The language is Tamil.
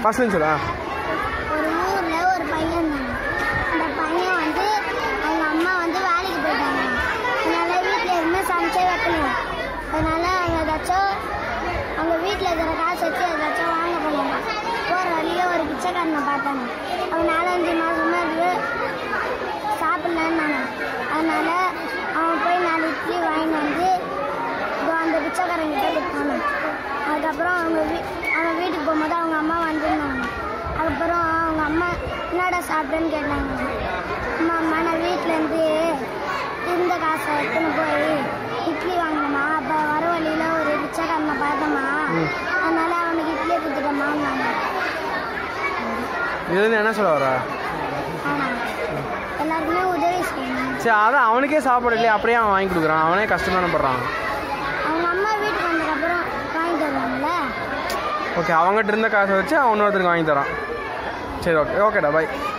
ஃபர்ஸ்ட்லேருந்து சொல்லு ஆ ஒரு ஊர்ல ஒரு பையன் இருந்தாங்க அந்த பையன் வந்து அவங்க அம்மா வந்து வேலைக்கு போயிட்டாங்க அதனால வீட்டில் இருந்து சமைச்சே வைக்கணும் அதனால அவங்க ஏதாச்சும் அவங்க வீட்டில் இருக்கிற காசு வச்சு ஏதாச்சும் வாங்க போனாங்க போகிற வழியில ஒரு பிச்சைக்காரனை பார்த்தாங்க அவன் நாலஞ்சு மாசமா இருந்து சாப்பிடலன்னாங்க அதனால அவன் போய் நாலு இட்லி வாங்கிட்டு வந்து இதோ அந்த பிச்சைக்காரங்கிட்ட கொடுத்தாங்க அதுக்கப்புறம் அவங்க வீ அவன் வீட்டுக்கு போகும்போது அவங்க அம்மா வந்திருந்தாங்க அதுக்கப்புறம் அவங்க அம்மா என்னடா சாப்பிட்டேன்னு கேட்டாங்க அம்மா அம்மா நான் வீட்டிலேருந்து இருந்த காசை எடுத்துன்னு போய் இட்லி வாங்கினம்மா அப்போ வர வழியில் ஒரு பிச்சைக்காரனை பார்த்தம்மா அதனால அவனுக்கு இட்லி கொடுத்துட்டம்மான்னாங்க இதுலேருந்து என்ன சொல்ல வர ஆனால் எல்லாருக்குமே உதவி செய்யணும் சரி அதான் அவனுக்கே சாப்பாடு இல்லையா அப்படியே அவன் வாங்கி கொடுக்குறான் அவனே கஷ்டமான படுறான் அவங்க அம்மா வீட்டுக்கு வந்ததுக்கப்புறம் வாங்கி தருவாங்கல்ல ஓகே அவங்ககிட்ட இருந்த காசை வச்சு அவன் இன்னொருத்தருக்கு வாங்கி தரான் சரி ஓகே ஓகேடா பை